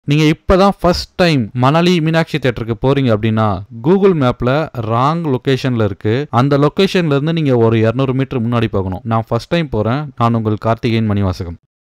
நீங்க இப்பதான் first time Manali Meenakshi தியேட்டருக்கு போறீங்க அப்படின்னா கூகுள் மேப்ல ராங் லொகேஷன்ல இருக்கு அந்த லொகேஷன்ல இருந்து நீங்க ஒரு 200 மீட்டர் முன்னாடி போகணும் நான் ஃபர்ஸ்ட் டைம் போறேன் நான் உங்கள் கார்த்திகேயன் மணிவாசகம்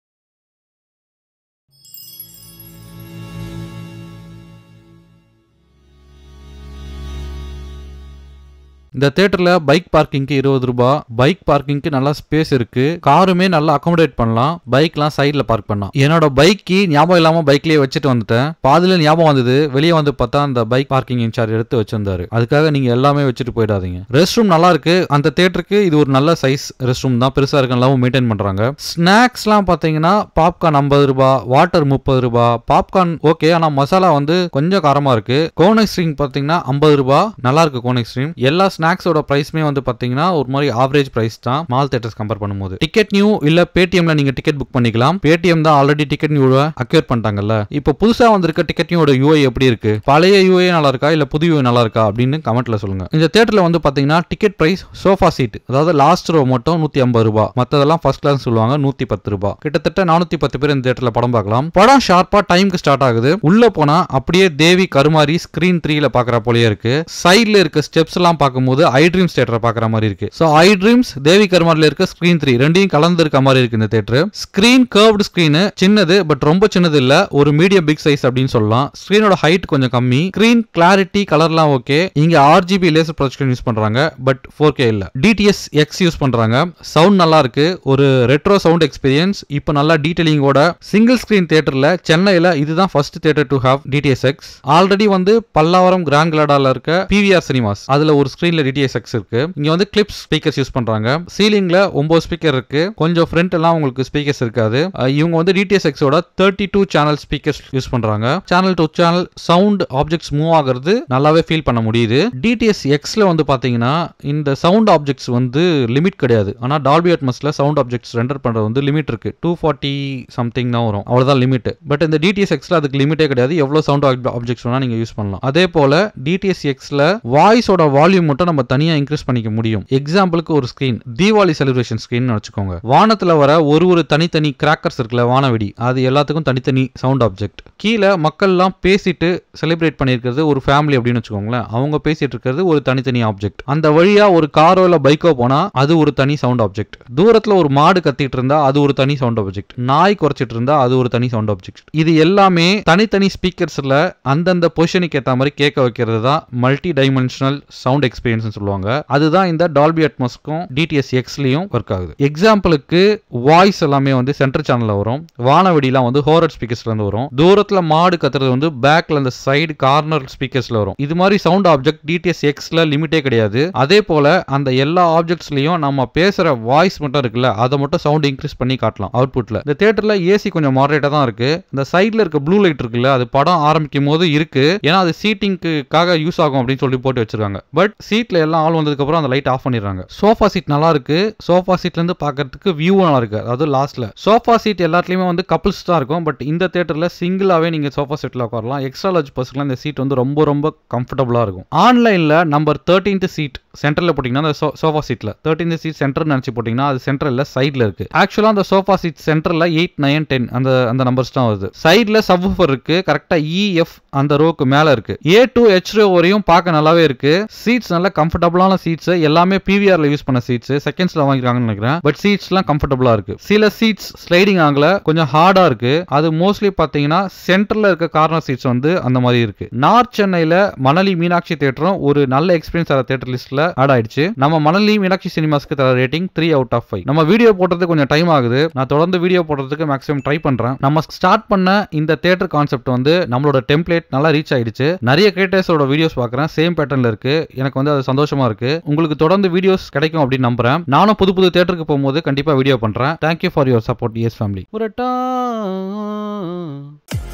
இந்த தேட்டர்ல பைக் பார்க்கிங்க்கு இருபது ரூபாய் பைக் பார்க்கிங்க்கு நல்லா ஸ்பேஸ் இருக்கு காருமே நல்லா அகாமடேட் பண்ணலாம் பைக்லாம் சைட்ல பார்க் பண்ணலாம் என்னோட பைக்கு ஞாபகம் இல்லாம பைக்லயே வச்சுட்டு வந்துட்டேன் பாதியில ஞாபகம் வந்தது வெளியே வந்து பார்த்தா அந்த பைக் பார்க்கிங் இன்சார்ஜ் எடுத்து வச்சிருந்தாரு அதுக்காக நீங்க எல்லாமே வச்சுட்டு போயிடாதீங்க ரெஸ்ட் ரூம் நல்லா இருக்கு அந்த தேட்டருக்கு இது ஒரு நல்ல சைஸ் ரெஸ்ட் ரூம் தான் பெருசா இருக்கு நல்லாவும் மெயின்டைன் பண்றாங்க ஸ்நாக்ஸ்லாம் பாத்தீங்கன்னா பாப்கார்ன் ஐம்பது ரூபாய் வாட்டர் முப்பது ரூபாய் பாப்கார்ன் ஓகே ஆனா மசாலா வந்து கொஞ்சம் காரமா இருக்கு கோன் ஐஸ்கிரீம் பாத்தீங்கன்னா ஐம்பது ரூபாய் நல்லா இருக்கு கோன் ஐஸ்கிரீம் எல்லா ஸ்நாக்ஸோட பிரைஸ்மே வந்து பாத்தீங்கன்னா ஒரு மாதிரி ஆவரேஜ் பிரைஸ் தான் மால் தேட்டர்ஸ் கம்பேர் பண்ணும்போது டிக்கெட் நியூ இல்ல பேடிஎம்ல நீங்க டிக்கெட் புக் பண்ணிக்கலாம் பேடிஎம் தான் ஆல்ரெடி டிக்கெட் நியூ அக்யூர் பண்ணிட்டாங்கல்ல இப்போ புதுசா வந்திருக்க டிக்கெட் நியூட யூஐ எப்படி இருக்கு பழைய யூஏ நல்லா இருக்கா இல்ல புது யூஏ நல்லா இருக்கா அப்படின்னு கமெண்ட்ல சொல்லுங்க இந்த தேட்டர்ல வந்து பாத்தீங்கன்னா டிக்கெட் பிரைஸ் சோஃபா சீட் அதாவது லாஸ்ட் ரோ மட்டும் நூத்தி ஐம்பது ரூபாய் மத்ததெல்லாம் ஃபர்ஸ்ட் கிளாஸ் சொல்லுவாங்க நூத்தி பத்து ரூபாய் கிட்டத்தட்ட நானூத்தி பத்து பேர் இந்த தேட்டர்ல படம் பார்க்கலாம் படம் ஷார்ப்பா டைம்க்கு ஸ்டார்ட் ஆகுது உள்ள போனா அப்படியே தேவி கருமாரி ஸ்கிரீன் த்ரீல பாக்குற போலயே இருக்கு சைட்ல இருக்க ஸ்டெப்ஸ் எல்லாம் பார்க்கும்போது ஐ ட்ரீம்ஸ் தேட்டரை பாக்குற மாதிரி இருக்கு ஸோ ஐ ட்ரீம்ஸ் தேவி கருமாரில இருக்க ஸ்கிரீன் த்ரீ ரெண்டையும் கலந்து இருக்க மாதிரி இருக்கு இந்த தேட்டர் ஸ்கிரீன் கர்வ்டு ஸ்கிரீன் சின்னது பட் ரொம்ப சின்னது இல்ல ஒரு மீடியம் பிக் சைஸ் அப்படின்னு சொல்லலாம் ஸ்கிரீனோட ஹைட் கொஞ்சம் கம்மி ஸ்கிரீன் கிளாரிட்டி கலர்லாம் ஓகே இங்க ஆர்ஜிபி லேசர் ப்ரொஜெக்ஷன் யூஸ் பண்றாங்க பட் ஃபோர் கே இல்ல டிடிஎஸ் எக்ஸ் யூஸ் பண்றாங்க சவுண்ட் நல்லா இருக்கு ஒரு ரெட்ரோ சவுண்ட் எக்ஸ்பீரியன்ஸ் இப்போ நல்லா டீடைலிங்கோட சிங்கிள் ஸ்கிரீன் தியேட்டர்ல சென்னையில இதுதான் first theatre to have DTS X already வந்து பல்லாவரம் கிராண்ட் கலாடால இருக்க பிவிஆர் சினிமாஸ் அதுல ஒரு ஸ்கிரீன்ல டிடிஎஸ் எக்ஸ் இருக்கு இங்க வந்து கிளிப்ஸ் ஸ்பீக்கர்ஸ் யூஸ் பண்றாங்க சீலிங்ல ஒன்பது ஸ்பீக்கர் இருக்கு கொஞ்சம் ஃப்ரண்ட் எல்லாம் உங்களுக்கு ஸ்பீக்கர்ஸ் இருக்காது அஹ் இவங்க வந்து டிடிஎஸ் எக்ஸோட thirty two channel speakers use பண்றாங்க channel to channel sound objects move ஆகுறது நல்லாவே ஃபீல் பண்ண முடியுது டிடிஎஸ் எக்ஸ்ல வந்து பாத்தீங்கன்னா இந்த சவுண்ட் ஆப்ஜெக்ட்ஸ் வந்து லிமிட் கிடையாது ஆனா டால்பி அட்மஸ்ல சவுண்ட் ஆப்ஜெக்ட்ஸ் ரெண்டர் பண்றது வந்து லிமிட் இருக்கு டூ ஃபார்ட்டி சம்திங் தான் வரும் அவ்வளவுதான் லிமிட் பட் இந்த டிடிஎஸ் எக்ஸ்ல அதுக்கு லிமிட்டே கிடையாது எவ்வளவு சவுண்ட் ஆப்ஜெக்ட்ஸ் வேணா நீங்க யூஸ் பண்ணலாம் அதே போல டிடிஎஸ் எக்ஸ்ல வாய்ஸோட வால்யூம் மட்டும் நம்ம தனியா இன்க்ரீஸ் பண்ணிக்க முடியும் எக்ஸாம்பிளுக்கு ஒரு ஸ்கிரீன் தீபாவளி செலிப்ரேஷன் ஸ்கிரீன் வச்சுக்கோங்க வானத்துல வர ஒரு ஒரு தனித்தனி கிராக்கர்ஸ் இருக்குல்ல வானவெடி அது எல்லாத்துக்கும் தனித்தனி சவுண்ட் ஆப்ஜெக்ட் கீழே மக்கள்லாம் பேசிட்டு செலிப்ரேட் பண்ணியிருக்கிறது ஒரு ஃபேமிலி அப்படின்னு வச்சுக்கோங்களேன் அவங்க பேசிட்டு இருக்கிறது ஒரு தனித்தனி ஆப்ஜெக்ட் அந்த வழியா ஒரு காரோ இல்ல பைக்கோ போனா அது ஒரு தனி சவுண்ட் ஆப்ஜெக்ட் தூரத்துல ஒரு மாடு கத்திட்டு இருந்தா அது ஒரு தனி சவுண்ட் ஆப்ஜெக்ட் நாய் குறைச்சிட்டு இருந்தா அது ஒரு தனி சவுண்ட் ஆப்ஜெக்ட் இது எல்லாமே தனித்தனி ஸ்பீக்கர்ஸ்ல அந்தந்த பொசிஷனுக்கு ஏத்த மாதிரி கேட்க வைக்கிறது தான் மல்டி டைமென்ஷனல் சவுண்ட் எக்ஸ்பீரியன்ஸ் சொல்லுவாங்க அதுதான் இந்த டால்பி அட்மோஸ்க்கும் டிடிஎஸ் எக்ஸ்லயும் ஒர்க் ஆகுது எக்ஸாம்பிளுக்கு வாய்ஸ் எல்லாமே வந்து சென்டர் சேனல்ல வரும் வானவெடிலாம் வந்து ஹோரட் ஸ்பீக்கர்ஸ்ல இருந்து வரும் தூரத்துல மாடு கத்துறது வந்து பேக்ல அந்த சைடு கார்னர் ஸ்பீக்கர்ஸ்ல வரும் இது மாதிரி சவுண்ட் ஆப்ஜெக்ட் டிடிஎஸ் எக்ஸ்ல லிமிட்டே கிடையாது அதே போல அந்த எல்லா ஆப்ஜெக்ட்ஸ்லயும் நம்ம பேசுற வாய்ஸ் மட்டும் இருக்குல்ல அதை மட்டும் சவுண்ட் இன்க்ரீஸ் பண்ணி காட்டலாம் அவுட்புட்ல இந்த தியேட்டர்ல ஏசி கொஞ்சம் மாடரேட்டா தான் இருக்கு இந்த சைட்ல இருக்க ப்ளூ லைட் இருக்குல்ல அது படம் ஆரம்பிக்கும் போது இருக்கு ஏன்னா அது சீட்டிங்க்காக யூஸ் ஆகும் அப்படின்னு சொல்லி போட்டு வச்சிருக்காங்க பட் சீட்ல எல்லாம் ஆள் வந்ததுக்கு அப்புறம் அந்த லைட் ஆஃப் பண்ணிடுறாங்க சோஃபா சீட் நல்லா இருக்கு சோஃபா சீட்ல இருந்து பாக்கிறதுக்கு வியூ நல்லா இருக்கு அதாவது லாஸ்ட்ல சோஃபா சீட் எல்லாத்துலயுமே வந்து கப்பிள்ஸ் தான் இருக்கும் பட் இந்த தியேட்டர்ல சிங்கிளாவே நீங்க சோஃபா சீட்ல உட்காரலாம் எக்ஸ்ட்ரா லார்ஜ் பர்சன்ல இந்த சீட் வந்து ரொம்ப ரொம்ப கம்ஃபர்டபுளா இருக்கும் ஆன்லைன்ல நம்பர் தேர்ட்டீன்த் சீட் சென்டர்ல போட்டீங்கன்னா அந்த சோஃபா சீட்ல தேர்ட்டீன்த் சீட் சென்டர் நினைச்சு போட்டீங்கன்னா அது சென்டர்ல சைட்ல இருக்கு ஆக்சுவலா அந்த சோஃபா சீட் சென்டர்ல எயிட் நைன் டென் அந்த அந்த நம்பர்ஸ் தான் வருது சைட்ல சப்வூஃபர் இருக்கு கரெக்டா இஎஃப் அந்த ரோக்கு மேல இருக்கு ஏ டு ஹெச் ரோ வரையும் பார்க்க நல்லாவே இருக்கு சீட்ஸ் நல்ல கம்ஃபர்டபுளான சீட்ஸ் எல்லாமே பிவிஆர்ல யூஸ் பண்ண சீட்ஸ் செகண்ட்ஸ்ல வாங்கிருக்காங்கன்னு நினைக்கிறேன் பட் சீட்ஸ் எல்லாம் கம்ஃபர்டபுளா இருக்கு சில சீட்ஸ் ஸ்லைடிங் ஆகல கொஞ்சம் ஹார்டா இருக்கு அது மோஸ்ட்லி பாத்தீங்கன்னா சென்டர்ல இருக்க கார்னர் சீட்ஸ் வந்து அந்த மாதிரி இருக்கு நார்த் சென்னையில மணலி மீனாட்சி தேட்டரும் ஒரு நல்ல எக்ஸ்பீரியன்ஸ் தர தேட்டர் லிஸ்ட்ல ஆட் ஆயிடுச்சு நம்ம மணலி மீனாட்சி சினிமாஸ்க்கு தர rating three out of five நம்ம வீடியோ போடுறது கொஞ்சம் டைம் ஆகுது நான் தொடர்ந்து வீடியோ போடுறதுக்கு மேக்ஸிமம் ட்ரை பண்றேன் நம்ம ஸ்டார்ட் பண்ண இந்த தேட்டர் கான்செப்ட் வந்து நம்மளோட டெம்ப்ளேட் நல்லா ரீச் ஆயிடுச்சு நிறைய கிரியேட்டர்ஸோட வீடியோஸ் பார்க்குறேன் சேம் பேட்டர்ல இருக்கு எனக்கு வந்து அது சந்தோஷமா இருக்கு உங்களுக்கு தொடர்ந்து வீடியோஸ் கிடைக்கும் அப்படின்னு நம்புறேன் நானும் புது புது தேட்டருக்கு போகும்போது கண்டிப்பா வீடியோ பண்றேன் thank you for your support ES family